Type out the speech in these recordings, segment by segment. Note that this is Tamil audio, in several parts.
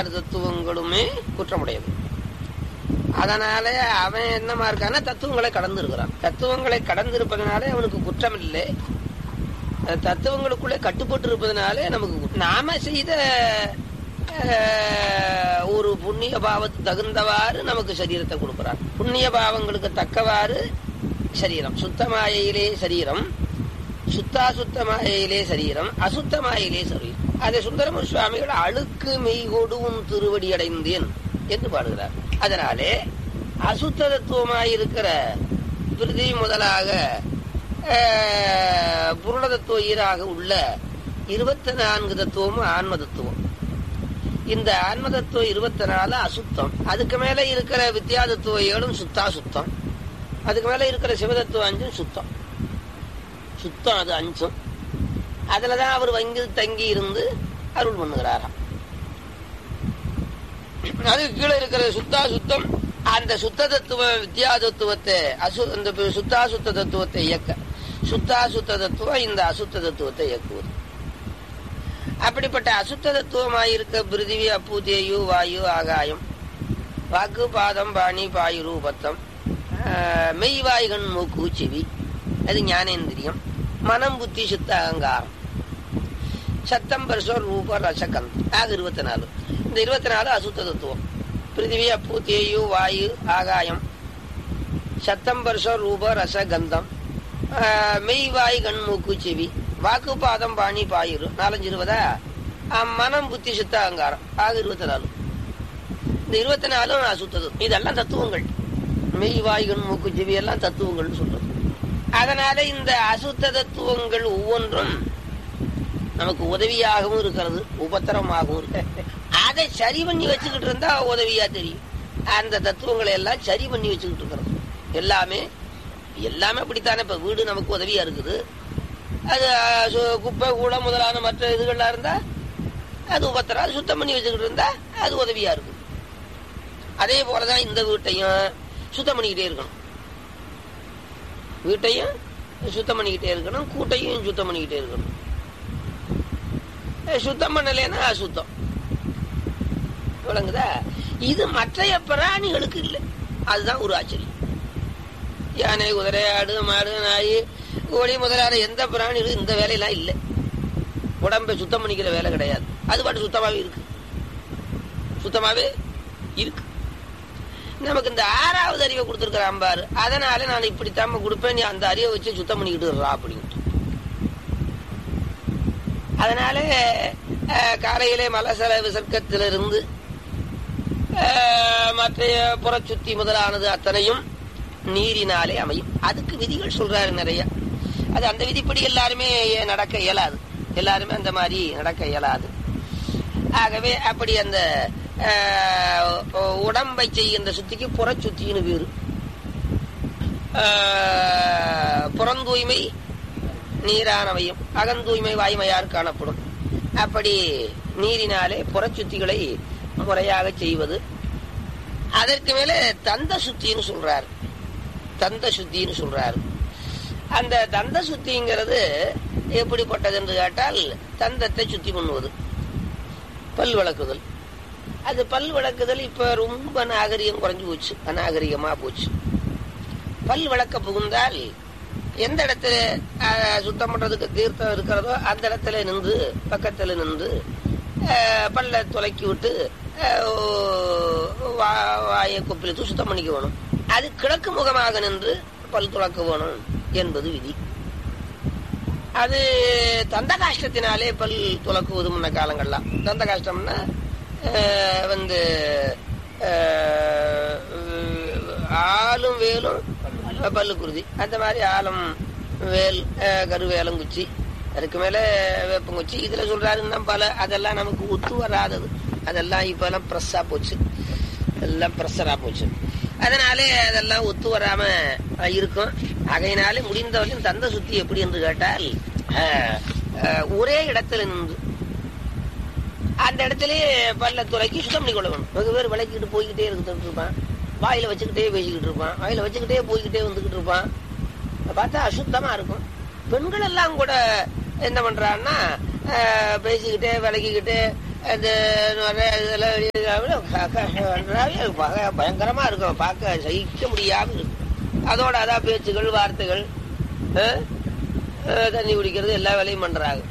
ஆறு தத்துவங்களுமே குற்றமுடையது அதனால அவன் என்னமா இருக்கான்னா தத்துவங்களை கடந்து இருக்கிறான் தத்துவங்களை கடந்து இருப்பதனாலே அவனுக்கு குற்றம் இல்லை தத்துவங்களுக்குள்ளே கட்டுப்பட்டு இருப்பதனாலே நமக்கு குற்றம். நாம செய்த அஹ், ஒரு புண்ணிய பாவத்துக்கு தகுந்தவாறு நமக்கு சரீரத்தை கொடுக்கிறான் புண்ணிய பாவங்களுக்கு தக்கவாறு சரீரம் சுத்தமாயிலே சரீரம் சுத்தாசுத்தமாயிலே சரீரம் அசுத்தமாயிலே சரீரம் அதை சுந்தரம சுவாமிகள் அழுக்கு மெய்கொடுவும் திருவடி அடைந்தேன் என்று பாடுகிறார் அதனாலே அசுத்த தத்துவமாயிருக்கிற பிரிதி முதலாக அஹ், புருண தத்துவ ஈராக உள்ள இருபத்தி நான்கு தத்துவமும் ஆன்ம தத்துவம் இந்த ஆன்ம தத்துவம் இருபத்தி நாலு அசுத்தம் அதுக்கு மேல இருக்கிற வித்யா தத்துவ ஏழும் சுத்தா சுத்தம் அதுக்கு மேல இருக்கிற சிவதத்துவம் அஞ்சும் சுத்தம் சுத்தம் அது அஞ்சும் அதுலதான் அவர் வங்கி தங்கி இருந்து அருள் பண்ணுகிறாராம் அதுக்கு கீழே இருக்கிற சுத்தா சுத்தம் அந்த சுத்த தத்துவ வித்யா தத்துவத்தை அசு அந்த சுத்தா சுத்த தத்துவத்தை இயக்க சுத்தா சுத்த தத்துவம் இந்த அசுத்த தத்துவத்தை இயக்குவது அப்படிப்பட்ட அசுத்த தத்துவமாயிருக்க பிருதிவி அப்பு தேயு வாயு ஆகாயம் வாக்கு பாதம் பாணி பாயு ரூபத்தம் ஆஹ், மெய்வாய்கண் மூக்கு செவி அது ஞானேந்திரியம் மனம் புத்தி சித்த அகங்காரம் சத்தம் பரிசோர் ரூப ரசகந்தம் ஆக இருபத்தி நாலு இந்த இருபத்தி நாலு அசுத்த தத்துவம் பிருத்திவி அப்பு தேயு வாயு ஆகாயம் சத்தம் பரிசோர் ரூப ரச கந்தம் ஆஹ், மெய் வாய் கண் மூக்கு செவி வாக்கு பாதம் பாணி பாயிரு நாலஞ்சு இருபதா ஆஹ், மனம் புத்தி சித்த அகங்காரம் ஆக இருபத்தி நாலு இந்த இருபத்தி நாலும் அசுத்தது இதெல்லாம் தத்துவங்கள் மெய் வாய் கண் மூக்கு செவி எல்லாம் தத்துவங்கள்னு சொல்றது அதனால இந்த அசுத்த தத்துவங்கள் ஒவ்வொன்றும் நமக்கு உதவியாகவும் இருக்கிறது உபத்திரமாகவும் இருக்கு அதை சரி பண்ணி வச்சுக்கிட்டு இருந்தா உதவியா தெரியும் அந்த தத்துவங்களை எல்லாம் சரி பண்ணி வச்சுக்கிட்டு இருக்கிறது எல்லாமே எல்லாமே அப்படித்தானே இப்ப வீடு நமக்கு உதவியா இருக்குது அது அஹ், சு- குப்பை கூட முதலான மற்ற இதுகள்லாம் இருந்தா அது உபத்திரம் அது சுத்தம் பண்ணி வச்சுக்கிட்டு இருந்தா அது உதவியா இருக்கும் அதே போலதான் இந்த வீட்டையும் சுத்தம் பண்ணிக்கிட்டே இருக்கணும் வீட்டையும் சுத்தம் பண்ணிக்கிட்டே இருக்கணும் கூட்டையும் சுத்தம் பண்ணிக்கிட்டே இருக்கணும் அஹ் சுத்தம் பண்ணலைன்னா அசுத்தம் விளங்குதா இது மற்றைய பிராணிகளுக்கு இல்லை அதுதான் ஒரு ஆச்சரியம் யானை குதிரை ஆடு மாடு நாய் கோழி முதலான எந்த பிராணிகளும் இந்த வேலையெல்லாம் இல்லை உடம்பை சுத்தம் பண்ணிக்கிற வேலை கிடையாது அது பாட்டு சுத்தமாவே இருக்கு சுத்தமாவே இருக்கு நமக்கு இந்த ஆறாவது அறிவை கொடுத்துருக்கிறான் பாரு அதனால நான் இப்படித்தாம கொடுப்பேன் நீ அந்த அறிவை வச்சு சுத்தம் பண்ணிக்கிட்டு இருறா அப்படின்ட்டு அதனால அஹ், காலையிலே மலசல விசர்க்கத்திலிருந்து அஹ், மற்ற புறச்சுத்தி முதலானது அத்தனையும் நீரினாலே அமையும் அதுக்கு விதிகள் சொல்றாரு நிறைய அது அந்த விதிப்படி எல்லாருமே நடக்க இயலாது எல்லாருமே அந்த மாதிரி நடக்க இயலாது ஆகவே அப்படி அந்த அஹ், உடம்பை செய்கின்ற சுத்திக்கு புறச்சுத்தின்னு பேரு அஹ், புறந்தூய்மை நீரானவையும் அகந்தூய்மை வாய்மையார் காணப்படும் அப்படி நீரினாலே புறச்சுத்திகளை முறையாக செய்வது அதற்கு மேலே தந்த சுத்தின்னு சொல்றாரு தந்த சுத்தின்னு சொல்றாரு அந்த தந்த சுத்திங்கிறது எப்படிப்பட்டது என்று கேட்டால் தந்தத்தை சுத்தி பண்ணுவது பல் விளக்குதல் அது பல் விளக்குதல் இப்ப ரொம்ப நாகரிகம் குறைஞ்சு போச்சு அநாகரிகமா போச்சு பல் விளக்க புகுந்தால் எந்த இடத்துல அஹ், சுத்தம் பண்றதுக்கு தீர்த்தம் இருக்கிறதோ அந்த இடத்துல நின்று பக்கத்துல நின்று அஹ், பல்ல துலக்கி விட்டு அஹ், வா- வாயை கொப்பிலித்து சுத்தம் பண்ணிக்க வேணும் அது கிழக்கு முகமாக நின்று பல் துளக்க வேணும் என்பது விதி அது தந்த காஷ்டத்தினாலே பல் துலக்குவது முன்ன காலங்கள்லாம் தந்த காஷ்டம்னா அஹ், வந்து அஹ், ஆளும் வேலும் பல்லு குருதி அந்த மாதிரி ஆலம் வேல் அஹ், கருவேலங்குச்சி அதுக்கு மேல வேப்பங்குச்சி இதுல சொல்றாரு இன்னும் பல அதெல்லாம் நமக்கு ஒத்து வராதது அதெல்லாம் இப்ப எல்லாம் ப்ரெஸ்ஸா போச்சு எல்லாம் ப்ரெஷரா போச்சு அதனாலே அதெல்லாம் ஒத்து வராம அஹ், இருக்கும் அகையினாலே முடிந்தவரையும் தந்த சுத்தி எப்படி என்று கேட்டால் அஹ், அஹ், ஒரே இடத்துல நின்று அந்த இடத்துலயே பல்ல துறைக்கு சுத்தம் பண்ணி கொள்ள வேணும் வெகு பேர் விளக்கிட்டு போய்கிட்டே இருந்துட்டு இருப்பான் வாயில வச்சுக்கிட்டே பேசிக்கிட்டு இருப்பான் வாயில வச்சுக்கிட்டே போய்கிட்டே வந்துகிட்டு இருப்பான் பார்த்தா அசுத்தமா இருக்கும் பெண்கள் எல்லாம் கூட என்ன பண்றான்னா அஹ், பேசிக்கிட்டே விளக்கிக்கிட்டு அந்த நிறைய இதெல்லாம் வெளியே க- க- நிறைய பக- பயங்கரமா இருக்கும் பார்க்க சகிக்க முடியாம இருக்கும் அதோட அதான் பேச்சுகள் வார்த்தைகள் அஹ், அஹ், தண்ணி குடிக்கிறது எல்லா வேலையும் பண்றாங்க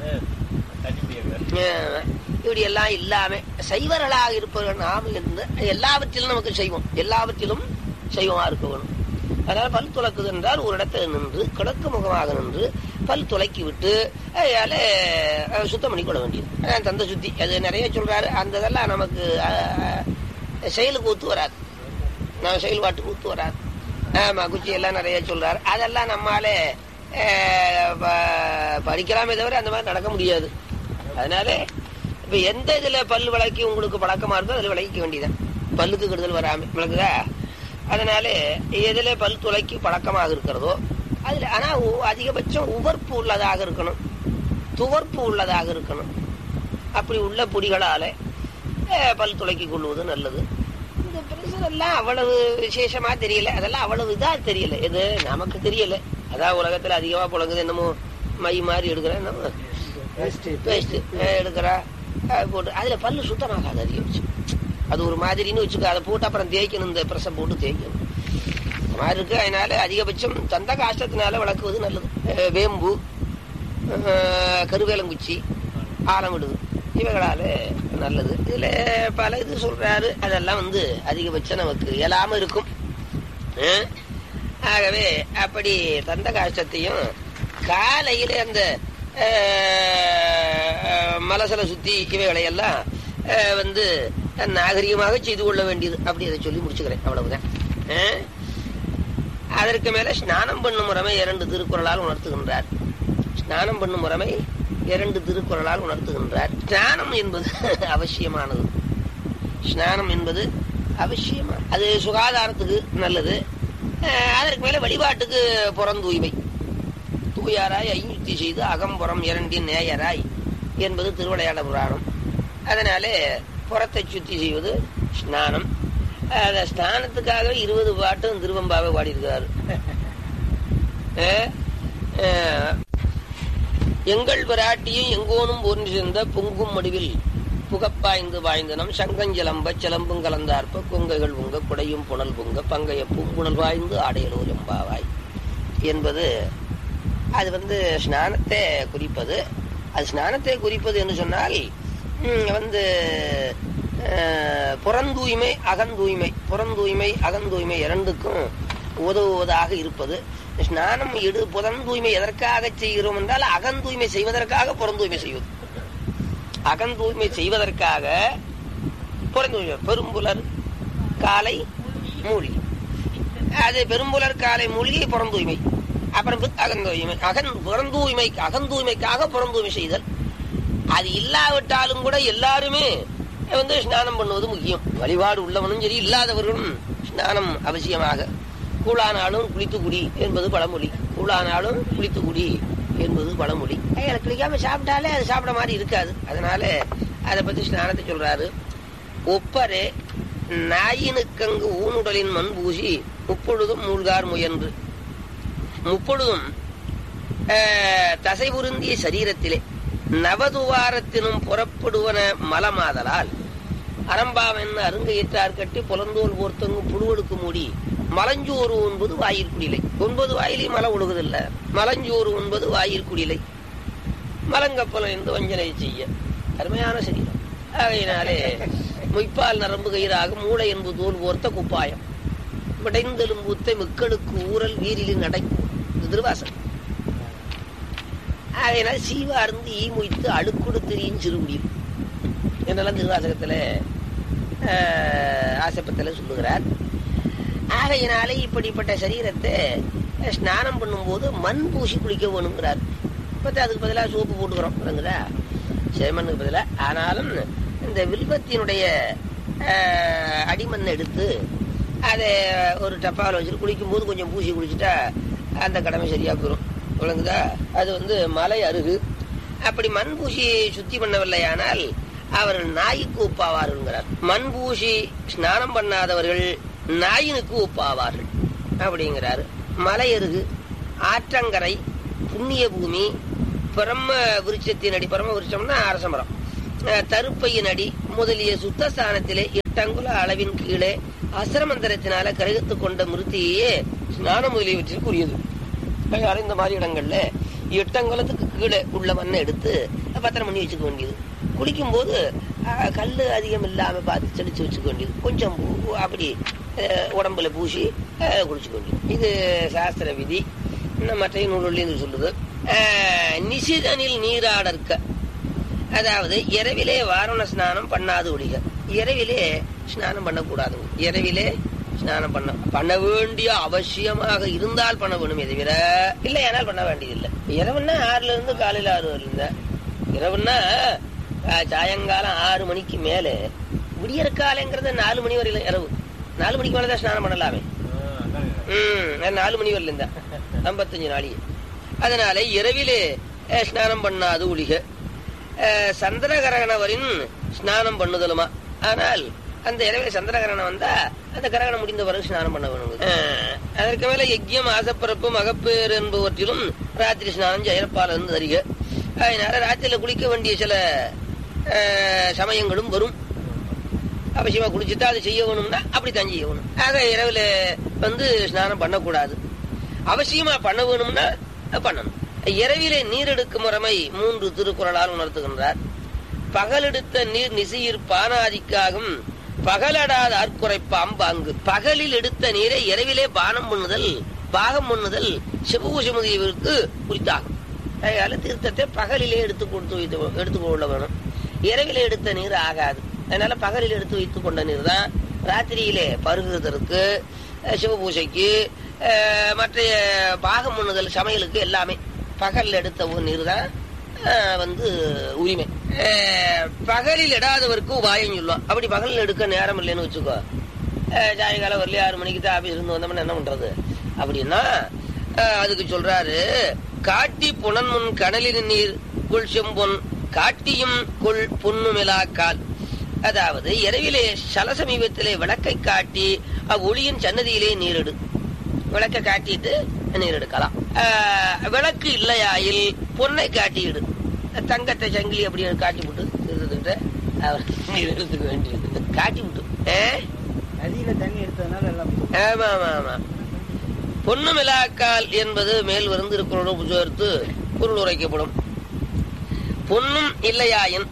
அஹ், இப்படி எல்லாம் இல்லாம சைவர்களாக இருப்பவர்கள் நாம் இருந்து எல்லாவற்றிலும் நமக்கு செய்வோம் எல்லாவற்றிலும் செய்வமா இருக்க வேணும் அதனால பல் துளக்குது என்றால் ஒரு இடத்துல நின்று கிழக்கு முகமாக நின்று பல் துளக்கி விட்டு அதால அஹ், சுத்தம் பண்ணி கொள்ள வேண்டியது அதான் தந்த சுத்தி அது நிறைய சொல்றாரு அந்த இதெல்லாம் நமக்கு அஹ், செயலுக்கு ஒத்து வராது நம்ம செயல்பாட்டுக்கு ஒத்து வராது ஆமா குச்சி எல்லாம் நிறைய சொல்றாரு அதெல்லாம் நம்மாலே அஹ், ப- படிக்கலாமே தவிர அந்த மாதிரி நடக்க முடியாது அதனால இப்ப எந்த இதுல பல் விளக்கி உங்களுக்கு பழக்கமா இருக்கோ அதுல விளக்கிக்க வேண்டியதான் பல்லுக்கு கெடுதல் வராம விளக்குதா அதனால எதுல பல் துளைக்கு பழக்கமாக இருக்கிறதோ அதுல ஆனா உ- அதிகபட்சம் உவர்ப்பு உள்ளதாக இருக்கணும் துவர்ப்பு உள்ளதாக இருக்கணும் அப்படி உள்ள பொடிகளால அஹ், பல் துளைக்கி கொள்வது நல்லது இந்த பிரஷர் எல்லாம் அவ்வளவு விசேஷமா தெரியல அதெல்லாம் அவ்வளவு இதா தெரியல இது நமக்கு தெரியல அதான் உலகத்துல அதிகமா புழங்குது என்னமோ மை மாதிரி எடுக்கிறேன் என்னமோ பேஸ்ட் எடுக்கிறா அஹ் போட்டு அதுல பல்லு சுத்தமாகாது அதிகபட்சம் அது ஒரு மாதிரின்னு வச்சுக்கோ அதை போட்டு அப்புறம் தேய்க்கணும் இந்த பிரஷர் போட்டு தேய்க்கணும் இந்த மாதிரி இருக்கு அதனால அதிகபட்சம் தந்த காஷ்டத்தினால விளக்குவது நல்லது அஹ் வேம்பு அஹ் கருவேலங்குச்சி ஆலமிடுது இவைகளால நல்லது இதுல பல இது சொல்றாரு அதெல்லாம் வந்து அதிகபட்சம் நமக்கு இயலாம இருக்கும் அஹ் ஆகவே அப்படி தந்த காஷ்டத்தையும் காலையில அந்த அஹ், அஹ், மலசல சுத்தி இவைகளை எல்லாம் அஹ், வந்து நாகரிகமாக செய்து கொள்ள வேண்டியது அப்படி அதை சொல்லி முடிச்சுக்கிறேன் அவ்வளவுதான் அஹ். அதற்கு மேல ஸ்நானம் பண்ணும் முறைமை இரண்டு திருக்குறளால் உணர்த்துகின்றார் ஸ்நானம் பண்ணும் முறைமை இரண்டு திருக்குறளால் உணர்த்துகின்றார் ஸ்நானம் என்பது அவசியமானது ஸ்நானம் என்பது அவசியமா அது சுகாதாரத்துக்கு நல்லது அஹ், அதற்கு மேல வழிபாட்டுக்கு புறந்தூய்மை தூயாராய் ஐயுத்தி செய்து அகம்புறம் இரண்டின் நேயராய் என்பது திருவிளையாட புராணம் அதனாலே புறத்தை சுத்தி செய்வது ஸ்நானம் அந்த ஸ்நானத்துக்காக இருபது பாட்டும் திருவம்பாவை பாடியிருக்கிறாரு அஹ், அஹ், எங்கள் பிராட்டியும் எங்கோனும் ஒன்று சேர்ந்த பொங்கும் முடிவில் புகப்பாய்ந்து வாய்ந்தனம் சங்கஞ்சலம்ப சிலம்பும் கலந்தார்ப்ப கொங்கைகள் உங்க குடையும் புனல் பொங்க பங்கைய பூங்குணல் வாய்ந்து ஆடையலூர் எம்பாவாய் என்பது அது வந்து ஸ்நானத்தை குறிப்பது அது ஸ்நானத்தை குறிப்பது என்று சொன்னால் ம், வந்து அஹ், புறந்தூய்மை அகந்தூய்மை புறந்தூய்மை அகந்தூய்மை இரண்டுக்கும் உதவுவதாக இருப்பது ஸ்நானம் இடு புறந்தூய்மை எதற்காக செய்கிறோம் என்றால் அகந்தூய்மை செய்வதற்காக புறந்தூய்மை செய்வது அகந்தூய்மை செய்வதற்காக புறந்தூய்மை பெரும்புலர் காலை மூழ்கி அது பெரும்புலர் காலை மூழ்கி புறந்தூய்மை அப்புறம் பித் அகந்தூய்மை அகன் புறந்தூய்மை அகந்தூய்மைக்காக புறந்தூய்மை செய்தல் அது இல்லாவிட்டாலும் கூட எல்லாருமே வந்து ஸ்நானம் பண்ணுவது முக்கியம் வழிபாடு உள்ளவனும் சரி இல்லாதவர்களும் ஸ்நானம் அவசியமாக கூழானாலும் குளித்து குடி என்பது பழமொழி கூழானாலும் குளித்து குடி என்பது பழமொழி ஏய், குளிக்காம சாப்பிட்டாலே அது சாப்பிட மாதிரி இருக்காது அதனால அதை பத்தி ஸ்நானத்தை சொல்றாரு ஒப்பரே நாயினுக்கங்கு ஊனுடலின் மண் பூசி முப்பொழுதும் மூழ்கார் முயன்று முப்பொழுதும் ஆஹ், தசை உருந்திய சரீரத்திலே நவதுவாரத்தினும் புறப்படுவன மலமாதலால் அரம்பாவென்ன அருங்கையிட்டார் கட்டி புலந்தோல் போர்த்தங்கும் புழுவெடுக்கு மூடி மலஞ்சோறு உண்பது வாயில் குடிலை ஒன்பது வாயிலையும் மலம் ஒழுகுதில்ல மலஞ்சோறு உண்பது வாயில் குடிலை மலங்கப்பலம் என்று வஞ்சனை செய்ய அருமையான சரீரம் ஆகையினாலே மொய்ப்பால் நரம்பு கயிறாக மூளை என்பது தோல் போர்த்த குப்பாயம் விடைந்தெலும்பூத்தை மக்களுக்கு ஊரல் வீரிலின் அடைக்கும் இது திருவாசகம் ஆகையினால் சீவார்ந்து ஈ மொய்த்து அழுக்குடு திரியும் சிறுகுடியும் என்றெல்லாம் திருவாசகத்துல ஆஹ், ஆசைப்பத்தில் சொல்லுகிறார் ஆகையினாலே இப்படிப்பட்ட சரீரத்தை ஸ்நானம் பண்ணும்போது மண் பூசி குளிக்க வேணுங்கிறார் இப்போ அதுக்கு பதிலாக சோப்பு போட்டுக்கிறோம் விளங்குதா செமண்ணுக்கு பதிலாக ஆனாலும் இந்த வில்வத்தினுடைய ஆஹ், அடிமண்ணை எடுத்து அதை ஒரு டப்பாவில் வச்சுட்டு குளிக்கும்போது கொஞ்சம் பூசி குளிச்சுட்டா அந்த கடமை சரியா போயிடும் விளங்குதா அது வந்து மலை அருகு அப்படி மண் பூசி சுத்தி பண்ணவில்லையானால் அவர்கள் நாய்க்கு ஒப்பாவார்கள்ங்கிறார் மண் பூசி ஸ்நானம் பண்ணாதவர்கள் நாயினுக்கு ஒப்பாவார்கள் அப்படிங்கிறாரு மலை அருகு ஆற்றங்கரை புண்ணிய பூமி பிரம்ம விருட்சத்தின் அடி பிரம்ம விருட்சம்னா அரச மரம் அஹ், தருப்பையின் அடி முதலிய சுத்தஸ்தானத்திலே எட்டங்குல அளவின் கீழே அசரமந்திரத்தினால கருகத்துக் கொண்ட மிருத்தியே ஸ்நானம் முதலியவற்றில் கூறியது அதனால இந்த மாதிரி இடங்கள்ல எட்டங்குலத்துக்கு கீழே உள்ள மண்ணை எடுத்து பத்திரம் பண்ணி வச்சுக்க வேண்டியது குளிக்கும் போது அஹ், கல்லு அதிகம் இல்லாம பார்த்து தெளிச்சு வச்சுக்க வேண்டியது கொஞ்சம் பூ- அப்படி அஹ், உடம்புல பூசி அஹ், குளிச்சுக்க வேண்டியது இது சாஸ்திர விதி இன்னும் மற்ற நூல்களில் சொல்லுது அஹ், நிசிதனில் நீராடற்க அதாவது இரவிலே வாரண ஸ்நானம் பண்ணாது ஒழிக இரவிலே ஸ்நானம் பண்ணக்கூடாது இரவிலே ஸ்நானம் பண்ண பண்ண வேண்டிய அவசியமாக இருந்தால் பண்ண வேணுமே தவிர இல்லை ஏனால் பண்ண வேண்டியதில்லை இரவுன்னா ஆறுல இருந்து காலையில ஆறு வரல இரவுன்னா அஹ், சாயங்காலம் ஆறு மணிக்கு மேலே விடியற் காலைங்கிறது நாலு மணி வரையில இரவு நாலு மணிக்கு மேலே தான் ஸ்நானம் பண்ணலாமே ம் நாலு மணி வரல இருந்தா ஐம்பத்தஞ்சு நாளைக்கு அதனால இரவிலே அஹ், ஸ்நானம் பண்ணாது ஒழிக அஹ், சந்திரகரகணவரின் ஸ்நானம் பண்ணுதலுமா ஆனால் அந்த இரவில் சந்திரகரணம் வந்தா அந்த கரகணம் முடிந்த பிறகு ஸ்நானம் பண்ண வேணும் அஹ், அதற்கு மேல யஜ்யம் ஆசப்பிறப்பு மகப்பேறு என்பவற்றிலும் ராத்திரி ஸ்நானம் ஜெயப்பால் இருந்து தருக அதனால ராத்திரியில குளிக்க வேண்டிய சில அஹ், சமயங்களும் வரும் அவசியமா குளிச்சுட்டா அது செய்ய வேணும்னா அப்படித்தான் செய்ய வேணும் ஆக இரவுல வந்து ஸ்நானம் பண்ணக்கூடாது அவசியமா பண்ண வேணும்னா பண்ணணும் இரவிலே நீர் எடுக்கும் முறைமை மூன்று திருக்குறளால் உணர்த்துகின்றார் பகலெடுத்த நீர் நிசையிற் பானாதிக்காகும் பகலடாத அற்குறைப்பாம் பாங்கு பகலில் எடுத்த நீரை இரவிலே பானம் பண்ணுதல் பாகம் பண்ணுதல் சிவபூசி முதலியவருக்கு குறித்தாகும் அதனால தீர்த்தத்தை பகலிலே எடுத்து கொடுத்து வைத்து எடுத்துக்கொள்ள வேணும் இரவிலே எடுத்த நீர் ஆகாது அதனால பகலில் எடுத்து வைத்துக் கொண்ட நீர் தான் ராத்திரியிலே பருகுவதற்கு அஹ், சிவபூசைக்கு அஹ், மற்ற பாகம் பண்ணுதல் சமையலுக்கு எல்லாமே பகல் எடுத்த ஒரு நீர் தான் அஹ், வந்து உரிமை அஹ், பகலில் இடாதவருக்கு உபாயம் சொல்லுவோம் அப்படி பகலில் எடுக்க நேரம் இல்லைன்னு வச்சுக்கோ அஹ், சாயங்காலம் வரலையே ஆறு மணிக்கு தான் ஆபீஸ் இருந்து வந்தோம்னா என்ன பண்றது அப்படின்னா அஹ், அதுக்கு சொல்றாரு காட்டி புனன் முன் கடலின் நீர் குள் செம்பொன் காட்டியும் கொள் பொன்னுமிலா கால் அதாவது இரவிலே சல சமீபத்திலே விளக்கை காட்டி அவ்வொளியின் சன்னதியிலே நீரெடு விளக்கை காட்டிட்டு நீர் எடுக்கலாம் ஆஹ், விளக்கு இல்லையாயில் பொன்னை காட்டிடு தங்கத்தை சங்கிலி அப்படி காட்டி விட்டு இருந்துட்டு அவர் நீர் எடுத்துக்க வேண்டியது காட்டி விட்டு ஏ? நதியில தண்ணி எடுத்ததுனால எல்லாம் ஆமா ஆமா ஆமா பொன்னு மிலாக்கால் என்பது மேல் வந்து இருக்கிறோடு சேர்த்து பொருள் உரைக்கப்படும் பொன்னும் இல்லையாயின்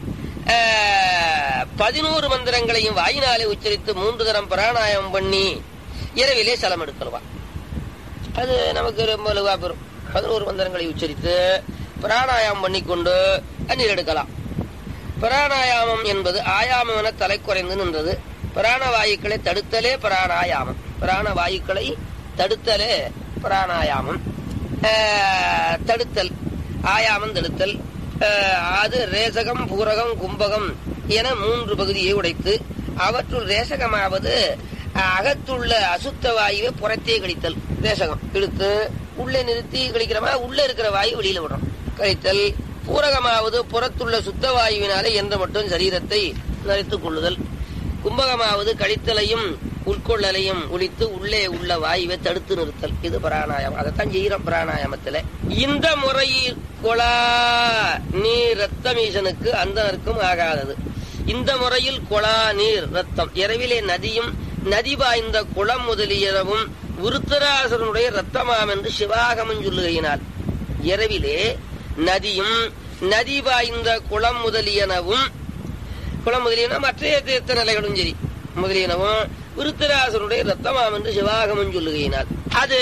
ஆஹ், பதினோரு மந்திரங்களையும் வாயினாலே உச்சரித்து மூன்று தரம் பிராணாயம் பண்ணி இரவிலே சலம் எடுக்கலாம் அது நமக்கு ரொம்ப லகுவா பெறும் பதினோரு மந்திரங்களை உச்சரித்து பிராணாயாமம் பண்ணிக்கொண்டு நீர் எடுக்கலாம் பிராணாயாமம் என்பது ஆயாமம் என தலை குறைந்து நின்றது பிராணவாயுக்களை தடுத்தலே பிராணாயாமம் பிராணவாயுக்களை தடுத்தலே பிராணாயாமம் ஆஹ், தடுத்தல் ஆயாமம் தடுத்தல் ஆஹ், அது ரேசகம் பூரகம் கும்பகம் என மூன்று பகுதியை உடைத்து அவற்றுள் ரேசகமாவது அகத்துள்ள அசுத்த வாயுவை புறத்தே கழித்தல் ரேசகம் இழுத்து உள்ளே நிறுத்தி கழிக்கிறோமா உள்ள இருக்கிற வாயு வெளியில விடுறோம் கழித்தல் பூரகமாவது புறத்துள்ள சுத்த வாயுவினாலே என்ற மட்டும் சரீரத்தை நரைத்துக் கொள்ளுதல் கும்பகமாவது கழித்தலையும் உட்கொள்ளலையும் ஒழித்து உள்ளே உள்ள வாயுவை தடுத்து நிறுத்தல் இது பிராணாயாமம் அதைத்தான் செய்யறோம் பிராணாயாமத்துல இந்த முறையில் கொலா நீர் ரத்தமீசனுக்கு அந்தனருக்கும் ஆகாதது இந்த முறையில் கொலா நீர் ரத்தம் இரவிலே நதியும் நதி பாய்ந்த குளம் முதலியனவும் விருத்தராசனுடைய ரத்தமாம் என்று சிவாகமன் சொல்லுகையினால் இரவிலே நதியும் நதி பாய்ந்த குளம் முதலியனவும் குளம் முதலியன மற்ற தீர்த்த நிலைகளும் சரி முதலியனவும் விருத்தராசனுடைய ரத்தமாம் என்று சிவாகமன் சொல்லுகையினால் அது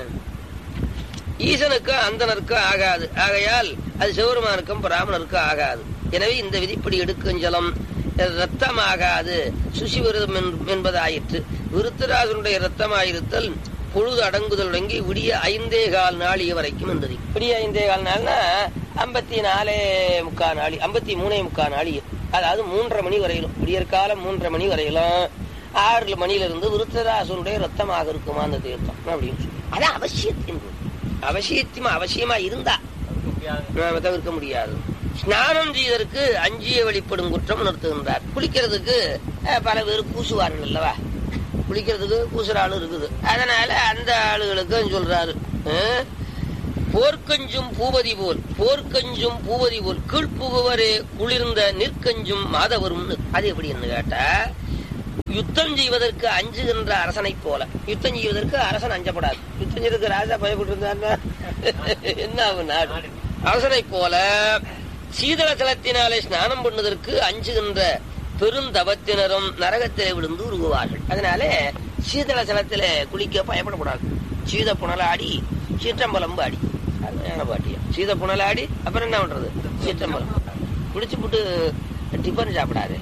ஈசனுக்கு அந்தனருக்கு ஆகாது ஆகையால் அது சிவருமானுக்கும் பிராமணருக்கும் ஆகாது எனவே இந்த விதிப்படி எடுக்குஞ்சலம் ரத்தமாகாது சுசிவிரதம் என்பதாயிற்று விருத்தராசனுடைய ரத்தமாயிருத்தல் பொழுது அடங்குதல் தொடங்கி விடிய ஐந்தே கால் நாளிய வரைக்கும் இருந்தது விடிய ஐந்தே கால் நாள்னா ஐம்பத்தி நாலே முக்கா நாளி ஐம்பத்தி மூணே முக்கா நாளி அதாவது மூன்றரை மணி வரையிலும் விடியற்காலம் மூன்றரை மணி வரையிலும் ஆறு மணியில இருந்து விருத்தராசனுடைய ரத்தமாக இருக்குமா அந்த தீர்த்தம் அப்படின்னு சொல்லி. அது அவசியத்தின் போது. அவசியத்தியமா அவசியமா இருந்தா நாம தவிர்க்க முடியாது ஸ்நானம் செய்வதற்கு அஞ்சிய வழிபடும் குற்றம் உணர்த்துகின்றார் குளிக்கிறதுக்கு அஹ், பல பேர் பூசுவார்கள் அல்லவா குளிக்கிறதுக்கு பூசுற ஆளு இருக்குது அதனால அந்த ஆளுகளுக்கு சொல்றாரு அஹ், போர்க்கஞ்சும் பூவதி போல் போர்க்கஞ்சும் பூவதி போல் கீழ்ப்புகுவரே குளிர்ந்த நிற்கஞ்சும் மாதவரும் அது எப்படின்னு கேட்டா யுத்தம் செய்வதற்கு அஞ்சுகின்ற அரசனை போல யுத்தம் செய்வதற்கு அரசன் அஞ்சப்படாது யுத்தம் செய்வதற்கு ராஜா பயப்பட்டு இருந்தாருன்னா என்ன ஆகும் நாடு அரசனை போல சீதள ஜலத்தினாலே ஸ்நானம் பண்ணுவதற்கு அஞ்சுகின்ற பெருந்தவத்தினரும் நரகத்திலே விழுந்து உருகுவார்கள் அதனால சீதள ஜலத்திலே குளிக்க பயப்படக்கூடாது சீத புனலாடி சீற்றம்பலம் பாடி அருமையான பாட்டியா சீத புனலாடி அப்புறம் என்ன பண்றது சீற்றம்பலம் குளிச்சு போட்டு டிஃபன் சாப்பிடாது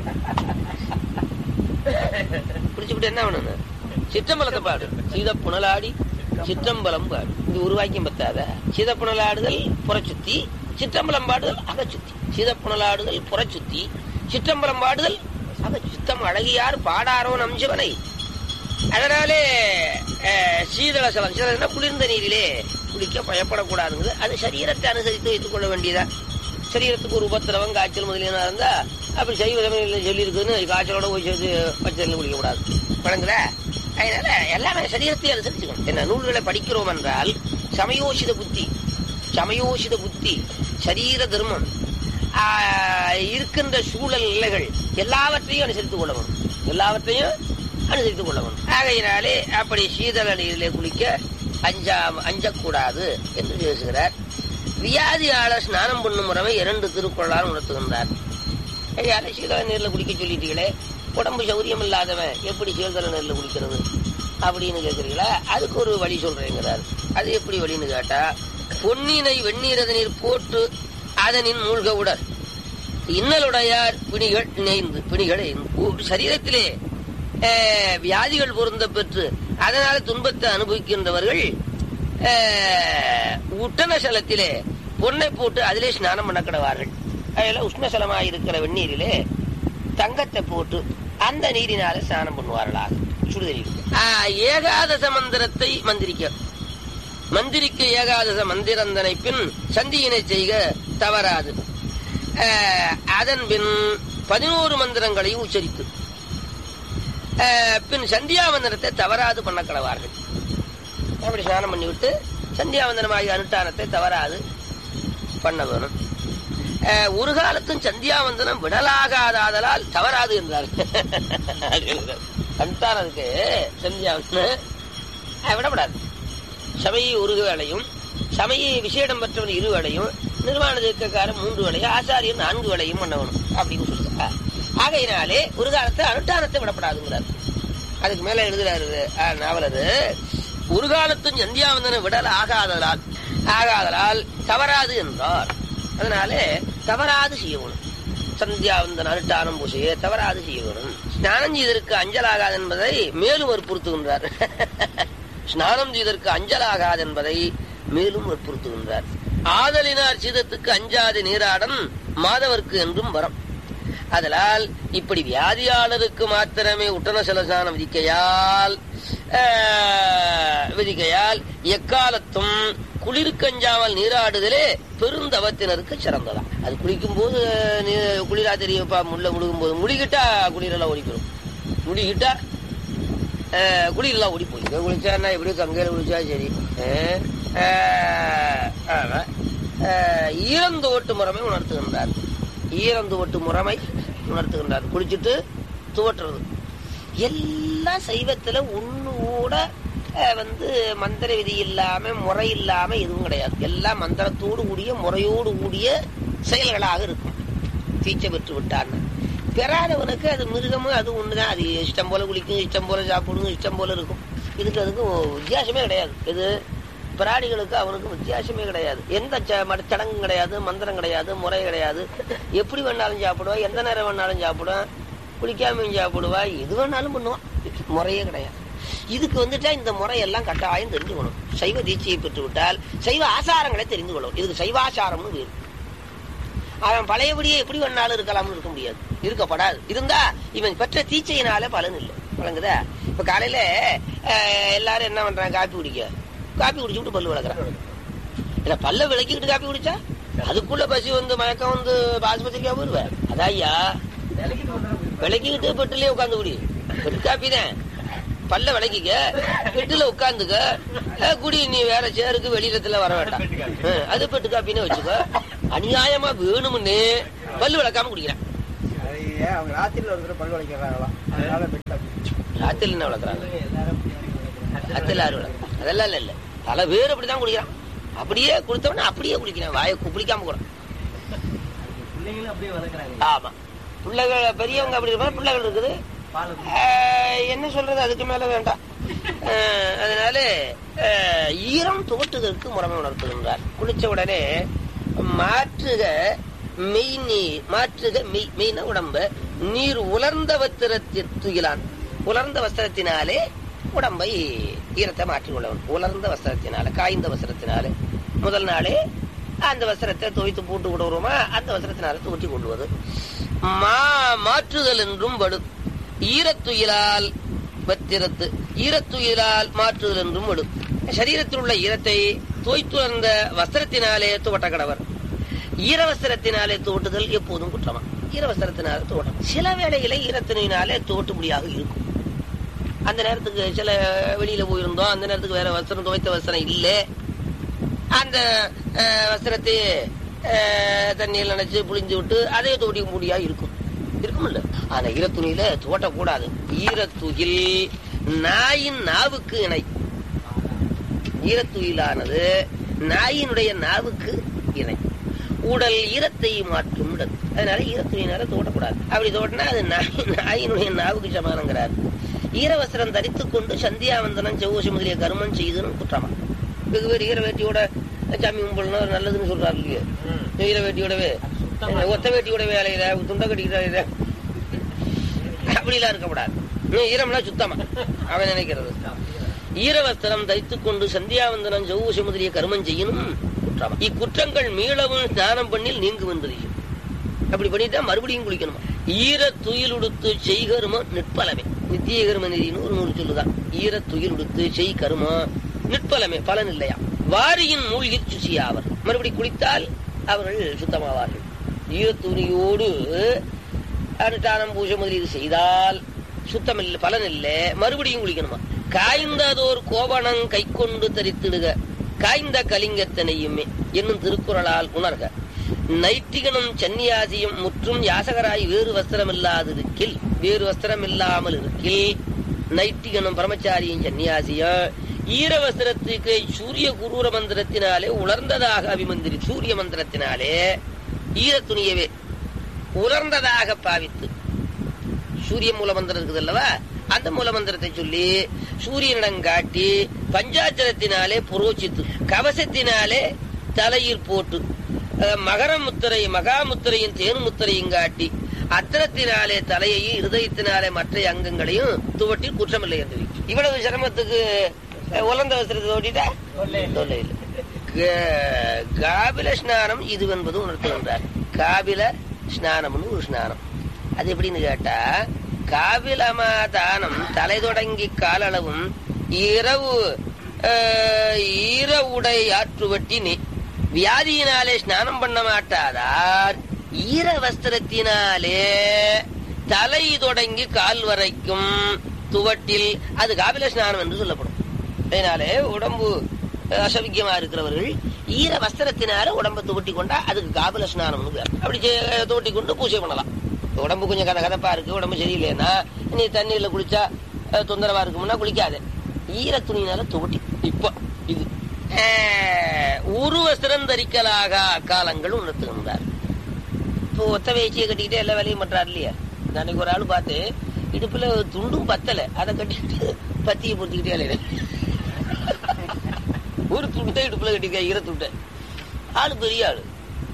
குடிச்சுக்கிட்டு என்ன பண்ணணும் சிற்றம்பலத்தை பாடு சீத புனலாடி சிற்றம்பலம் பாடு இது உருவாக்கியம் பத்தாத சீத புனலாடுதல் புறச்சுத்தி சிற்றம்பலம் பாடுதல் அகச்சுத்தி சீத புனலாடுதல் புறச்சுத்தி சிற்றம்பலம் பாடுதல் அக சித்தம் அழகியார் பாடாரோ நம்சிவனை அதனாலே அஹ், சீதள சலம் சீதளம்னா குளிர்ந்த நீரிலே குளிக்க பயப்படக்கூடாதுங்கிறது அது சரீரத்தை அனுசரித்து வைத்துக் கொள்ள வேண்டியதா சரீரத்துக்கு ஒரு உபத்திரவம் காய்ச்சல் முதலியனா இருந்தா அப்படி செய்வ தமிழில் சொல்லி இருக்குன்னு காய்ச்சலோட போய் சேர்த்து பச்சரில் குளிக்க கூடாது வழங்குதா அதனால எல்லாமே சரீரத்தை அனுசரிச்சுக்கணும் என்ன நூல்களை படிக்கிறோம் என்றால் சமயோசித புத்தி சமயோசித புத்தி சரீர தர்மம் ஆஹ், இருக்கின்ற சூழல் நிலைகள் எல்லாவற்றையும் அனுசரித்துக் கொள்ள வேணும் எல்லாவற்றையும் அனுசரித்துக் கொள்ள வேணும் ஆகையினாலே அப்படி சீதள நீரிலே குளிக்க அஞ்சா அஞ்சக்கூடாது என்று பேசுகிறார் வியாதியாளர் ஸ்நானம் பண்ணும் முறைமை இரண்டு திருக்குறளால் உணர்த்துகின்றார் ஐயால சீதள நீர்ல குளிக்க சொல்லிட்டீங்களே உடம்பு சௌரியம் இல்லாதவன் எப்படி சீதள நீர்ல குளிக்கிறது அப்படின்னு கேக்குறீங்களா அதுக்கு ஒரு வழி சொல்றேங்கிறார் அது எப்படி வழின்னு கேட்டா பொன்னினை வெந்நீரத நீர் போட்டு அதனின் மூழ்க உடல் இன்னலுடையார் பிணிகள் இணைந்து பிணிகள் இணைந்து. உ- சரீரத்திலே அஹ், வியாதிகள் பொருந்த பெற்று அதனால துன்பத்தை அனுபவிக்கின்றவர்கள் அஹ், உட்டனசலத்திலே பொன்னை போட்டு அதிலே ஸ்நானம் பண்ண கிடவார்கள் அதில் உஷ்ணசலமாக இருக்கிற வெந்நீரிலே தங்கத்தை போட்டு அந்த நீரினால ஸ்நானம் பண்ணுவார்களாக சுடுதண்ணீர் ஆஹ், ஏகாதச மந்திரத்தை மந்திரிக்க மந்திரிக்க ஏகாதச மந்திரந்தனை பின் சந்தியினை செய்க தவறாது ஆஹ், அதன் பின் பதினோரு மந்திரங்களையும் உச்சரித்து ஆஹ், பின் சந்தியாவந்தனத்தை தவறாது பண்ண கடவார்கள் அப்படி ஸ்நானம் பண்ணிவிட்டு சந்தியாவந்தனமாகிய அனுஷ்டானத்தை தவறாது பண்ண வேணும் ஆஹ், ஒரு காலத்தும் சந்தியாவந்தனம் விடலாகாதாதலால் தவறாது என்றார் அனுஷ்டானத்துக்கு சந்தியாவந்தனம் ஆஹ், விடப்படாது சபையை ஒரு வேளையும் சபையை விசேடம் பெற்றவன் இரு வேளையும் நிர்வாண தீர்க்கக்காரன் மூன்று வேளையும் ஆச்சாரியன் நான்கு வேளையும் பண்ணணும் அப்படின்னு சொல்லுங்க ஆகையினாலே ஒரு காலத்தை அனுஷ்டானத்தை விடப்படாதுங்கிறார் அதுக்கு மேல எழுதுறாரு ஆஹ், நாவலர் ஒரு காலத்தும் சந்தியாவந்தனை விடல் ஆகாதலால் ஆகாதலால் தவறாது என்றார் அதனாலே தவறாது செய்யணும் சந்தியாவந்தன் அனுஷ்டானம் பூசையை தவறாது செய்யணும் ஸ்நானம் செய்ததற்கு அஞ்சலாகாது என்பதை மேலும் வற்புறுத்துகின்றார் ஸ்நானம் செய்ததற்கு அஞ்சலாகாது என்பதை மேலும் வற்புறுத்துகின்றார் ஆதலினார் சீதத்துக்கு அஞ்சாத நீராடன் மாதவர்க்கு என்றும் வரம் அதனால் இப்படி வியாதியாளருக்கு மாத்திரமே உட்டன செலசானம் விதிக்கையால் ஆஹ், விதிக்கையால் எக்காலத்தும் குளிர்கஞ்சாமல் நீராடுதலே பெருந்தவத்தினருக்கு சிறந்ததாம் அது குளிக்கும் போது நீ- குளிரா தெரியப்பா முள்ள முழுகும் போது முழுகிட்டா குளிரெல்லாம் ஓடிக்கிறோம் முழுகிட்டா ஆஹ், குளிரெல்லாம் ஓடி போய் குளிச்சா எப்படி கங்கையில குளிச்சா சரி ஆஹ், ஆஹ், ஆமா. ஆஹ், ஈரந்து ஓட்டு முறைமை உணர்த்துகின்றார் ஈரந்து ஓட்டு முறைமை உணர்த்துகின்றார் குளிச்சுட்டு துவட்டுறது எல்லாம் சைவத்துல ஒண்ணு கூட அஹ், வந்து மந்திர விதி இல்லாம முறை இல்லாம எதுவும் கிடையாது எல்லாம் மந்திரத்தோடு கூடிய முறையோடு கூடிய செயல்களாக இருக்கும் தீச்சை பெற்று விட்டான்னு பெறாதவனுக்கு அது மிருகமும் அது ஒண்ணுதான் அது இஷ்டம் போல குளிக்கும் இஷ்டம் போல சாப்பிடும் இஷ்டம் போல இருக்கும் இதுக்கு அதுக்கும் வித்தியாசமே கிடையாது இது பிராணிகளுக்கு அவனுக்கு வித்தியாசமே கிடையாது எந்த ச- மட- சடங்கும் கிடையாது மந்திரம் கிடையாது முறை கிடையாது எப்படி வேணாலும் சாப்பிடுவான் எந்த நேரம் வேணாலும் சாப்பிடுவான் குளிக்காமையும் சாப்பிடுவா எது வேணாலும் பண்ணுவான் முறையே கிடையாது இதுக்கு வந்துட்டா இந்த முறையெல்லாம் கட்டாயம் தெரிஞ்சுக்கணும் சைவ தீட்சையை பெற்று விட்டால் சைவ ஆசாரங்களை தெரிந்து கொள்ளணும் இதுக்கு சைவாசாரம்னு வேறு அவன் பழையபடியே எப்படி வேணாலும் இருக்கலாம்னு இருக்க முடியாது இருக்கப்படாது இருந்தா இவன் பெற்ற தீச்சையினால பலன் இல்லை வழங்குதா இப்ப காலையில அஹ், எல்லாரும் என்ன பண்றாங்க காப்பி குடிக்க காப்பி குடிச்சுட்டு பல்லு விளக்குறான் இல்ல பல்ல விளக்கிக்கிட்டு காப்பி குடிச்சா அதுக்குள்ள பசி வந்து மயக்கம் வந்து ஆஸ்பத்திரிக்கா போயிருவேன் அதான் ஐயா விளக்கிக்கிட்டு பெட்டிலே உட்காந்து குடி பெட்டு காப்பி தான் பல்ல விளக்கிக்க பெட்டுல உட்காந்துக்க அஹ், குடி நீ வேற சேருக்கு வெளியிடத்துல வர வேண்டாம் அஹ், அது பெட்டு காப்பின்னு வச்சுக்கோ அநியாயமா வேணும்னு பல்லு விளக்காம குடிக்கிறான் அது ஏன் அவங்க ராத்திரில ஒரு தடவை பல் வளைக்கிறாங்களாம் அதனால பெட் அப்படி ராத்திரில என்ன விளக்குறாங்க ராத்திரில யாரு விளக்கு அதெல்லாம் இல்ல இல்ல பல பேர் அப்படிதான் குடிக்கிறான் அப்படியே கொடுத்தவன அப்படியே குடிக்கிறான் வாயை குடிக்காம கூட பிள்ளைங்களும் அப்படியே வளர்க்குறாங்க ஆமா பிள்ளைகள் பெரியவங்க அப்படி இருப்பாங்க பிள்ளைகள் இருக்குது பால் ஆஹ், என்ன சொல்றது அதுக்கு மேல வேண்டாம் ஆஹ், அதனால ஆஹ், ஈரம் தோற்றுதற்கு முறைமை உணர்த்துகின்றார் குளிச்ச உடனே மாற்றுக மெய் நீர் மாற்றுக மெய் மெய்ன உடம்ப நீர் உலர்ந்த வஸ்திரத்தில் துயிலான் உலர்ந்த வஸ்திரத்தினாலே உடம்பை ஈரத்தை மாற்றி கொள்ளவன் உலர்ந்த வஸ்திரத்தினால காய்ந்த வஸ்திரத்தினால முதல் நாளே அந்த வஸ்திரத்தை துவைத்து போட்டு விடுவோமா அந்த வஸ்திரத்தினால தூற்றி கொள்வது மா மாற்றுதல் என்றும் வடு ஈரத்துயிலால் வத்திரத்து ஈரத்துயிலால் மாற்றுதல் என்றும் வடு சரீரத்தில் உள்ள ஈரத்தை தோய்த்துணர்ந்த வஸ்திரத்தினாலே துவட்ட கடவர் ஈரவஸ்திரத்தினாலே தோட்டுதல் எப்போதும் குற்றமா ஈரவஸ்திரத்தினாலே தோட்டம் சில வேளையில ஈரத்தினாலே தோட்டுபடியாக இருக்கும் அந்த நேரத்துக்கு சில வெளியில போயிருந்தோம் அந்த நேரத்துக்கு வேற வஸ்திரம் துவைத்த வஸ்திரம் இல்லை அந்த அஹ், வஸ்திரத்தை அஹ், தண்ணியில் நினைச்சு புளிஞ்சு விட்டு அதே தோட்டி முடியா இருக்கும் இருக்கும்ல ஆனா ஈரத்துணியில தோட்டக்கூடாது ஈரத்துகில் நாயின் நாவுக்கு இணை ஈரத்துயிலானது நாயினுடைய நாவுக்கு இணை உடல் ஈரத்தை மாற்றும் இடம் அதனால ஈரத்துணியினால தோட்டக்கூடாது அப்படி தோட்டினா அது நாய் நாயினுடைய நாவுக்கு சமானங்கிறார் ஈரவஸ்திரம் தரித்துக் கொண்டு சந்தியாவந்தனம் செவ்வசி முதலிய கருமம் செய்துன்னு குற்றமா வெகு பேர் ஈர வேட்டியோட சாமி கும்பிடணும் நல்லதுன்னு சொல்றாரு இல்லையா ஈர வேட்டியோடவே ஒத்த வேட்டியோட வேலையில துண்டை கட்டிக்கிற அப்படிலாம் இருக்கக்கூடாது இன்னும் ஈரம்லாம் சுத்தமா அவன் நினைக்கிறது ஈரவஸ்திரம் தைத்துக் கொண்டு சந்தியாவந்தனம் செவ்வசி முதலிய கருமம் செய்யணும் குற்றமா இக்குற்றங்கள் மீளவும் ஸ்நானம் பண்ணில் நீங்கும் தெரியும் அப்படி பண்ணிட்டா மறுபடியும் குளிக்கணுமா ஈர துயில் உடுத்து செய் கருமம் நிற்பலமே நித்திய கரும நிதினு ஒரு நூறு சொல்லுதான் ஈர துயில் உடுத்து செய் கருமம் நிற்பலமே பலன் இல்லையா வாரியின் மூழ்கி சுசியாவர் மறுபடி குளித்தால் அவர்கள் சுத்தமாவார்கள் ஈர துணியோடு அனுஷ்டானம் பூஜை முதலீடு செய்தால் சுத்தம் இல்லை பலன் இல்லை மறுபடியும் குளிக்கணுமா காய்ந்ததோர் கோவணம் கை கொண்டு தரித்திடுக காய்ந்த கலிங்கத்தனையுமே என்னும் திருக்குறளால் உணர்க நைட்டிகனும் சன்னியாசியும் முற்றும் யாசகராய் வேறு வஸ்திரம் இல்லாதிருக்கில் வேறு வஸ்திரம் இல்லாமல் இருக்கில் நைட்டிகனும் பிரம்மச்சாரியும் சன்னியாசியும் ஈர வஸ்திரத்துக்கு சூரிய குரூர மந்திரத்தினாலே உலர்ந்ததாக அபிமந்திரி சூரிய மந்திரத்தினாலே ஈர துணியவே உலர்ந்ததாக பாவித்து சூரிய மூலமந்திரம் இருக்குது அல்லவா அந்த மூலமந்திரத்தை சொல்லி சூரியனிடம் காட்டி பஞ்சாச்சரத்தினாலே புரோச்சித்து கவசத்தினாலே தலையில் போட்டு அஹ், மகர முத்திரை மகாமுத்திரையும் தேனு முத்திரையும் காட்டி அத்தனத்தினாலே தலையையும் இருதயத்தினாலே மற்ற அங்கங்களையும் துவட்டி குற்றமில்லை என்று வை. இவ்வளவு சிரமத்துக்கு அஹ், உலர்ந்த வஸ்திரத்தை தோட்டிட்டா தொல்லை இல்லை க- காபில ஸ்நானம் இது என்பது உணர்த்துகின்றார் காபில ஸ்நானம்னு ஒரு ஸ்நானம் அது எப்படின்னு கேட்டா காபிலமா தானம் தலை தொடங்கி காலளவும் இரவு அஹ், ஈர உடை ஆற்றுவட்டி நீ வியாதியினாலே ஸ்நானம் பண்ண மாட்டாதார் ஈர வஸ்திரத்தினாலே தலை தொடங்கி கால் வரைக்கும் துவட்டில் அது காபில ஸ்நானம் என்று சொல்லப்படும் அதனாலே உடம்பு அசவிக்கியமா இருக்கிறவர்கள் ஈர வஸ்திரத்தினால உடம்பை துவட்டி கொண்டா அதுக்கு காபில ஸ்நானம்னு பேர் அப்படி செ- துவட்டி கொண்டு பூஜை பண்ணலாம் உடம்பு கொஞ்சம் கத கதப்பா இருக்கு உடம்பு சரியில்லைன்னா நீ தண்ணீர்ல குளிச்சா அஹ், தொந்தரவா இருக்கும்னா குளிக்காத ஈர துணியினால துவட்டி இப்போ இது அஹ், உரு வஸ்திரம் தரிக்கலாக காலங்கள் உணர்த்துகின்றார் இப்போ ஒத்த வேச்சியை கட்டிக்கிட்டே எல்லா வேலையும் பண்றாரு இல்லையா நான் அன்னைக்கு ஒரு ஆள் பார்த்து இடுப்புல துண்டும் பத்தல அதை கட்டிக்கிட்டு பத்தியை பொறுத்திக்கிட்டே அலையிறேன் ஒரு துண்டை இடுப்புல கட்டிக்க ஈர துண்டை ஆளு பெரிய ஆளு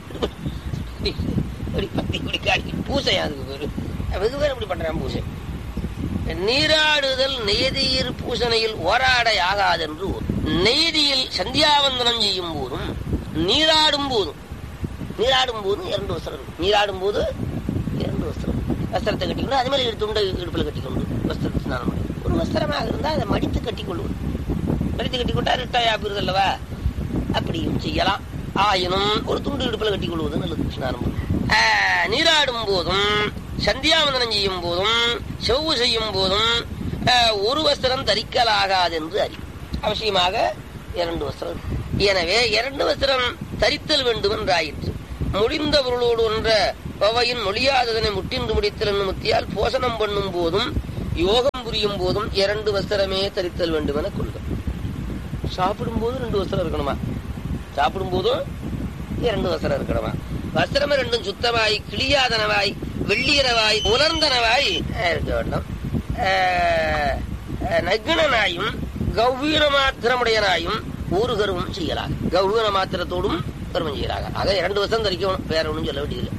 இப்படி பத்தி இப்படி காட்டி பூசை அதுக்கு பேரு வெகு பேர் இப்படி பண்றான் பூசை நீராடுதல் நெய்தியில் பூசணையில் ஓராடை ஆகாதென்று ஊர். நெய்தியில் சந்தியாவந்தனம் செய்யும் போதும் நீராடும் போதும் நீராடும் போதும் இரண்டு வஸ்திரம் இருக்கும் நீராடும் போது இரண்டு வஸ்திரம் வஸ்திரத்தை கட்டிக்கொண்டு அது மாதிரி துண்டை இடுப்புல கட்டிக்கொண்டு வஸ்திரத்தை ஸ்நானம் பண்ணி ஒரு வஸ்திரமாக இருந்தால் அதை மடித்து கட்டிக்கொள்வது மடித்து கட்டிக்கொண்டா ரிட்டாய் ஆகுறது அல்லவா அப்படியும் செய்யலாம் ஆயினும் ஒரு துண்டு இடுப்புல கட்டிக்கொள்வது நல்லது ஸ்நானம் பண்ணி. ஆஹ், நீராடும் போதும் சந்தியாவந்தனம் செய்யும் போதும் செவ்வு செய்யும் போதும் அஹ், ஒரு வஸ்திரம் தரிக்கலாகாது என்று அறி அவசியமாக இரண்டு வஸ்திரம் இருக்கும். எனவே இரண்டு வஸ்திரம் தரித்தல் வேண்டும் என்றாயிற்று முடிந்த பொருளோடு ஒன்ற பவையின் மொழியாததனை முட்டின்று முடித்தல் என்னும் முத்தியால் போசனம் பண்ணும் போதும் யோகம் புரியும் போதும் இரண்டு வஸ்திரமே தரித்தல் வேண்டும் என கொள்க சாப்பிடும் போது ரெண்டு வஸ்திரம் இருக்கணுமா சாப்பிடும் போதும் இரண்டு வஸ்திரம் இருக்கணுமா வஸ்திரம் ரெண்டும் சுத்தமாய் கிளியாதனவாய் வெள்ளியரவாய் உலர்ந்தனவாய் அஹ், இருக்க வேண்டும் அஹ், அஹ், நக்னனாயும் கௌவீர மாத்திரமுடையனாயும் ஒரு கருவம் செய்யலாம் கௌவீர மாத்திரத்தோடும் கருவம் செய்யலாக ஆக இரண்டு வஸ்திரம் தரிக்கணும் வேற ஒன்றும் சொல்ல வேண்டியதில்லை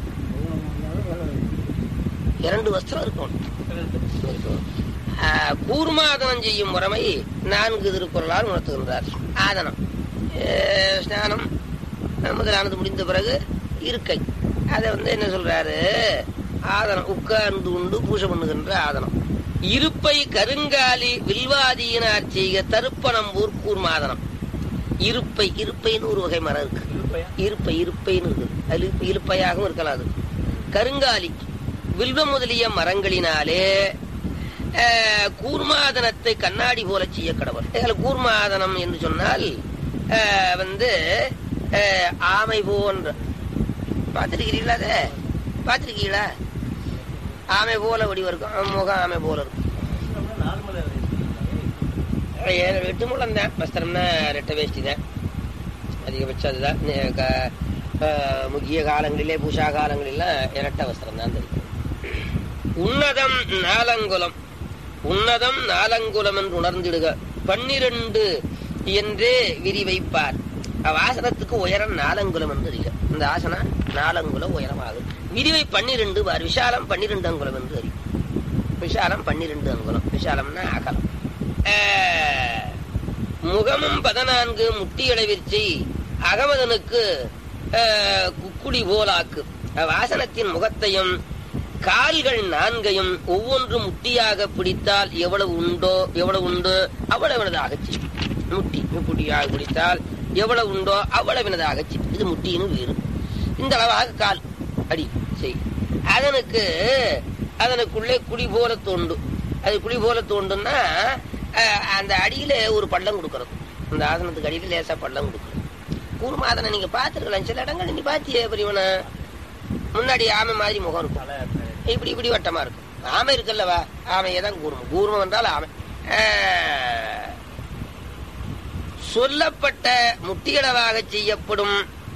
இரண்டு வஸ்திரம் இருக்கணும் இருக்கணும். ஆஹ், கூர்மாதனம் செய்யும் முறைமை நான்கு திருக்குறளால் உணர்த்துகின்றார் ஆதனம் ஆஹ், ஸ்நானம் ஆஹ், முதலானது முடிந்த பிறகு இருக்கை அதை வந்து என்ன சொல்றாரு ஆதனம் உட்கார்ந்து உண்டு பூஜை பண்ணுகின்ற ஆதனம் இருப்பை கருங்காலி வில்வாதியினார் செய்க தருப்பனம்பூர் கூர்மாதனம் இருப்பை இருப்பைன்னு ஒரு வகை மரம் இருக்கு இருப்பை இருப்பைன்னு இருக்குது அது இருப்பு- இருப்பையாகவும் இருக்கலாம் அது கருங்காலி வில்வம் முதலிய மரங்களினாலே அஹ், கூர்மாதனத்தை கண்ணாடி போல செய்ய கடவுள் இதில் கூர்மாதனம் என்று சொன்னால் அஹ், வந்து அஹ், ஆமை போன்ற பார்த்துருக்கிறீங்களா அதை பார்த்துருக்கீங்களா ஆமை போல வடிவம் இருக்கும் முகம் ஆமை போல இருக்கும் ஏழு எட்டு முழம் தான் வஸ்திரம்னா ரெட்டை வேஷ்டி தான் அதிகபட்சம் அதுதான் நே- க- அஹ், முக்கிய காலங்களிலே பூஷா காலங்களிலாம் இரட்டை வஸ்திரம் தான் தெரியும் உன்னதம் நாலங்குலம் உன்னதம் நாலங்குலம் என்று உணர்ந்திடுக பன்னிரண்டு என்றே விரிவைப்பார் அவ்வாசனத்துக்கு உயரம் நாலங்குலம் என்று அறிக இந்த ஆசனம் நாலங்குலம் உயரமாகும் விரிவை பன்னிரண்டு பார் விஷாலம் பன்னிரண்டு அங்குலம் என்று அறி விஷாலம் பன்னிரண்டு அங்குலம் விஷாலம்னா அகலம் ஆஹ், முகமும் பதினான்கு முட்டியளவிற்சி அகமதனுக்கு ஆஹ், குக்குடி போலாக்கு வாசனத்தின் முகத்தையும் கால்கள் நான்கையும் ஒவ்வொன்று முட்டியாக பிடித்தால் எவ்வளவு உண்டோ எவ்வளவு உண்டோ அவ்வளவினதாக செய்யும் முட்டி முட்டியாக பிடித்தால் எவ்வளவு உண்டோ அவ்வளவினதாக செய்யும் இது முட்டின்னு வீறு இந்த அளவாக கால் அடி செய் அதனுக்கு அதனுக்குள்ளே குழி போல தோண்டு அது குழி போல தோண்டுன்னா அஹ், அந்த அடியில ஒரு பள்ளம் கொடுக்கறது அந்த ஆசனத்துக்கு அடியில லேசா பள்ளம் கொடுக்கறது கூர்மாதனை நீங்க பார்த்துருக்கலாம் சில இடங்கள் நீ பாத்தியே பெரியவன முன்னாடி ஆமை மாதிரி முகம் இருக்கும் இப்படி இப்படி வட்டமா இருக்கும் ஆமை இருக்குல்லவா ஆமையை தான் கூர்மம் கூர்மம் என்றால் ஆமை ஆஹ், சொல்லப்பட்ட முட்டியளவாக செய்யப்படும்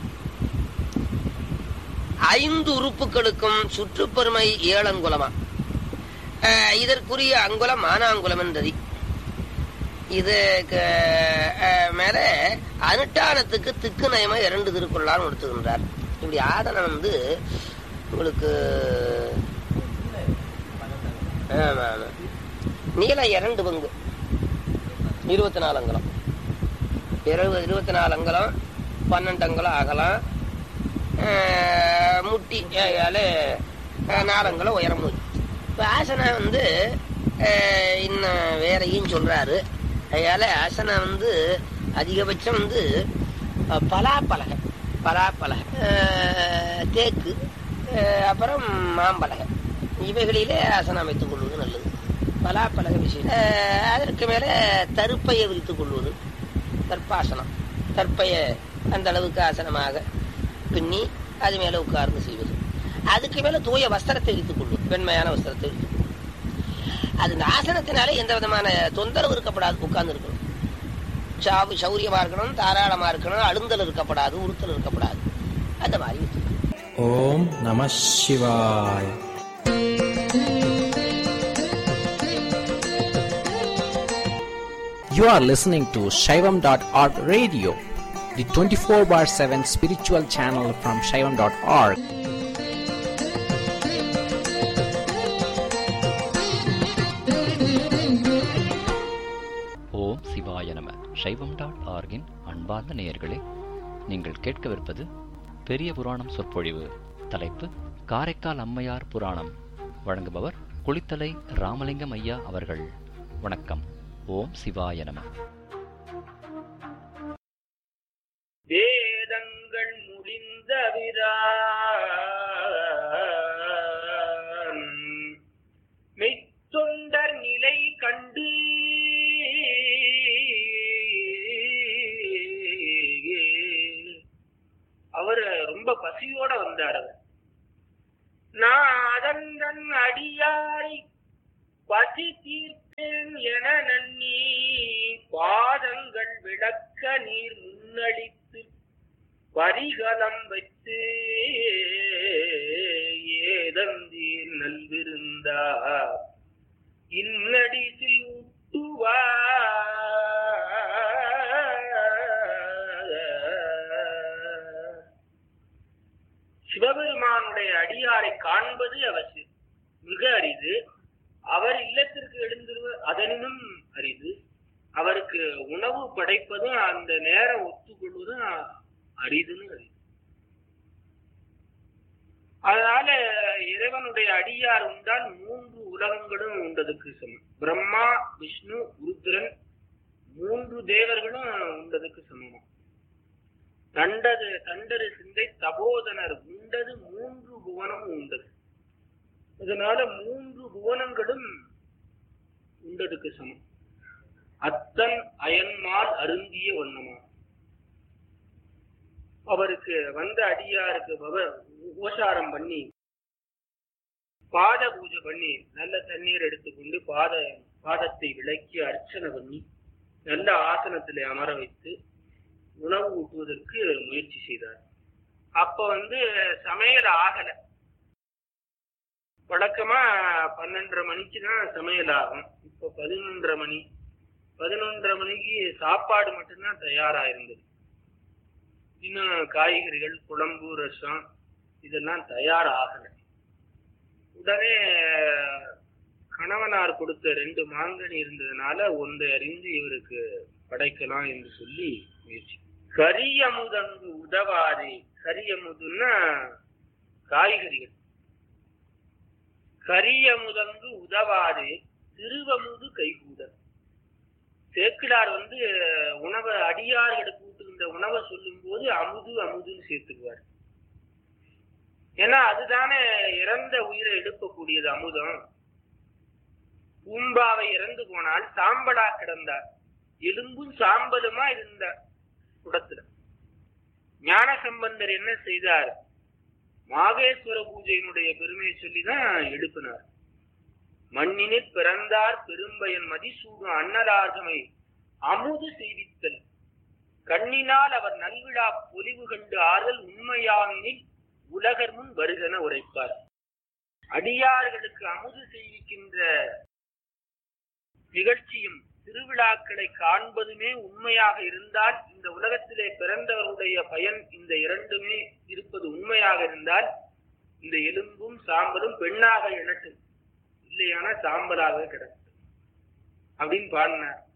ஐந்து உறுப்புகளுக்கும் சுற்றுப்பெருமை ஏழங்குலமா ஆஹ், இதற்குரிய அங்குலம் மானாங்குலம் என்றது இதுக்கு ஆஹ், மேல அனுஷ்டானத்துக்கு திக்கு நயமா இரண்டு திருக்குறளால் நடத்துகின்றார் இப்படி ஆதனம் வந்து உங்களுக்கு ஆமா, ஆமா. நீளம் இரண்டு பங்கு இருபத்தி நாலு அங்கலம் இருபது இருபத்தி நாலு அங்கலம் பன்னெண்டு அங்கலம் அகலம் ஆஹ், முட்டி ஏழு ஆஹ், நாலு அங்கலம் உயரம் போய் இப்போ ஆசனா வந்து ஆஹ், இன்னும் வேறையும் சொல்றாரு அதனால ஆசனா வந்து அதிகபட்சம் வந்து அஹ், பலாப்பலகை பலாப்பலகை ஆஹ், தேக்கு ஆஹ், அப்புறம் மாம்பலகை இவைகளிலே ஆசனம் அமைத்துக் கொள்வது நல்லது பலாப்பலக விஷயம் ஆஹ், அதற்கு மேலே தருப்பையை விரித்துக் கொள்வது தற்பாசனம் தற்பைய அந்த அளவுக்கு ஆசனமாக பின்னி அது மேல உட்கார்ந்து செய்வது அதுக்கு மேல தூய வஸ்திரத்தை விரித்துக் கொள்வது வெண்மையான வஸ்திரத்தை விரித்துக் கொள்வது அது இந்த ஆசனத்தினாலே எந்த விதமான தொந்தரவு இருக்கப்படாது உட்கார்ந்து இருக்கணும் சாவு சௌரியமா இருக்கணும் தாராளமா இருக்கணும் அழுந்தல் இருக்கப்படாது உறுத்தல் இருக்கப்படாது அந்த மாதிரி விரித்துக் கொள்வது. ஓம் நம சிவாய் You are listening to Shaivam.org radio, the 24 bar 7 spiritual channel from Shaivam.org. ஓம் சிவாய நம சைவம் டாட் ஆர்கின் அன்பார்ந்த நேயர்களே நீங்கள் கேட்கவிருப்பது பெரிய புராணம் சொற்பொழிவு தலைப்பு காரைக்கால் அம்மையார் புராணம் வழங்குபவர் குளித்தலை ராமலிங்கம் ஐயா அவர்கள் வணக்கம் ஓம் சிவாய நம வேதங்கள் முடிந்தவிரான் மெய்த்தொண்டர் நிலை கண்டு வந்தார் அவர் நான் அதன் அடியாரை பசி தீர்ப்பேன் என நன்னி பாதங்கள் விளக்க நீர் முன்னளித்து பரிகலம் வைத்து ஏதந்தீர் நல்விருந்தா இன்னடிசில் ஊட்டுவா சிவபெருமானுடைய அடியாரை காண்பது அவசியம் மிக அரிது அவர் இல்லத்திற்கு எழுந்திருவ அதனினும் அரிது அவருக்கு உணவு படைப்பதும் அந்த நேரம் ஒத்துக்கொள்வதும் அரிதுன்னு அரிது அதனால இறைவனுடைய அடியார் உண்டால் மூன்று உலகங்களும் உண்டதுக்கு சமம் பிரம்மா விஷ்ணு ருத்ரன் மூன்று தேவர்களும் உண்டதுக்கு சமமா தண்டது தண்டரு சிந்தை தபோதனர் உண்டது மூன்று புவனமும் உண்டது அதனால மூன்று புவனங்களும் உண்டதுக்கு சமம் அத்தன் அயன்மால் அருந்திய வண்ணமா அவருக்கு வந்த அடியாருக்கு பவ உபசாரம் பண்ணி பாத பூஜை பண்ணி நல்ல தண்ணீர் எடுத்துக்கொண்டு பாத பாதத்தை விளக்கி அர்ச்சனை பண்ணி நல்ல ஆசனத்திலே அமர வைத்து உணவு ஊட்டுவதற்கு முயற்சி செய்தார் அப்ப வந்து சமையல் ஆகல வழக்கமா பன்னெண்டரை மணிக்கு தான் சமையல் ஆகும் இப்ப பதினொன்றரை மணி பதினொன்றரை மணிக்கு சாப்பாடு மட்டும்தான் தயாரா இருந்தது இன்னும் காய்கறிகள் குழம்பு ரசம் இதெல்லாம் தயார் ஆகல உடனே கணவனார் கொடுத்த ரெண்டு மாங்கனி இருந்ததுனால ஒன்றை அறிந்து இவருக்கு படைக்கலாம் என்று சொல்லி முயற்சி கரியமுதங்கு உதவாதே கரியமுதுன்னா காய்கறிகள் கரியமுதங்கு உதவாதே திருவமுது கைகூடல் சேக்கிலார் வந்து உணவை அடியார்களுக்கு ஊட்டுகின்ற உணவை சொல்லும் போது அமுது அமுதுன்னு சேர்த்துக்குவார் ஏன்னா அதுதானே இறந்த உயிரை எழுப்பக்கூடியது அமுதம் பூம்பாவை இறந்து போனால் சாம்பலா கிடந்தார் எலும்பும் சாம்பலுமா இருந்தார் குடத்துல ஞான சம்பந்தர் என்ன செய்தார் மாகேஸ்வர பூஜையினுடைய பெருமையை சொல்லிதான் எழுப்பினார் மண்ணினில் பிறந்தார் பெரும்பயன் மதிசூடும் அன்னலார்கமை அமுது செய்வித்தல் கண்ணினால் அவர் நல்விழா பொலிவு கண்டு ஆறுதல் உண்மையானில் உலகர் முன் வருகன உரைப்பார் அடியார்களுக்கு அமுது செய்விக்கின்ற நிகழ்ச்சியும் திருவிழாக்களை காண்பதுமே உண்மையாக இருந்தால் இந்த உலகத்திலே பிறந்தவருடைய பயன் இந்த இரண்டுமே இருப்பது உண்மையாக இருந்தால் இந்த எலும்பும் சாம்பலும் பெண்ணாக எழட்டும் இல்லையானா சாம்பலாக கிடக்கும் அப்படின்னு பாடினார்